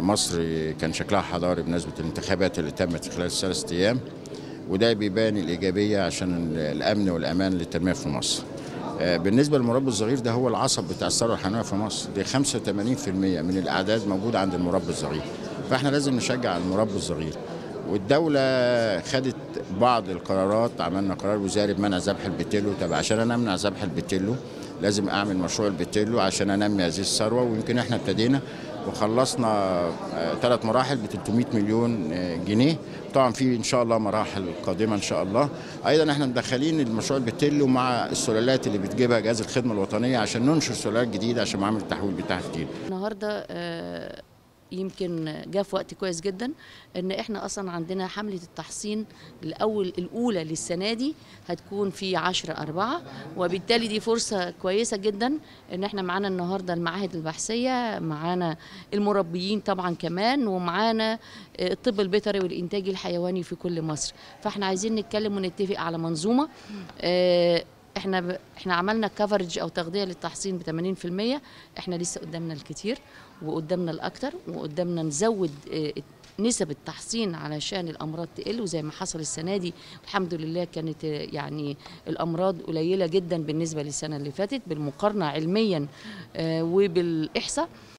مصر كان شكلها حضاري بمناسبه الانتخابات اللي تمت خلال ثلاث ايام وده بيبان الايجابيه عشان الامن والامان للتنميه في مصر. آه، بالنسبه للمربى الصغير ده هو العصب بتاع الثروه الحيوانيه في مصر دي 85% من الاعداد موجوده عند المربى الصغير فاحنا لازم نشجع المربى الصغير والدولة خدت بعض القرارات عملنا قرار وزاري بمنع ذبح البتيلو طب عشان انا امنع ذبح البتيلو لازم اعمل مشروع البتيلو عشان انمي هذه الثروة ويمكن احنا ابتدينا وخلصنا ثلاث مراحل ب 300 مليون آه، جنيه طبعا في ان شاء الله مراحل قادمه ان شاء الله ايضا احنا مدخلين المشروع البتيلو مع السلالات اللي بتجيبها جهاز الخدمه الوطنيه عشان ننشر سلالات جديده عشان معامل التحويل بتاعها كتير النهارده آه، يمكن جاء في وقت كويس جدا ان احنا اصلا عندنا حمله التحصين الاول الاولى للسنه دي هتكون في 10 4 وبالتالي دي فرصه كويسه جدا ان احنا معانا النهارده المعاهد البحثيه معانا المربيين طبعا كمان ومعانا آه، الطب البيطري والانتاج الحيواني في كل مصر فاحنا عايزين نتكلم ونتفق على منظومه آه، احنا ب... احنا عملنا كفرج او تغذيه للتحصين ب 80% احنا لسه قدامنا الكتير وقدامنا الاكتر وقدامنا نزود اه، نسب التحصين علشان الامراض تقل وزي ما حصل السنه دي الحمد لله كانت اه، يعني الامراض قليله جدا بالنسبه للسنه اللي فاتت بالمقارنه علميا اه، وبالاحصاء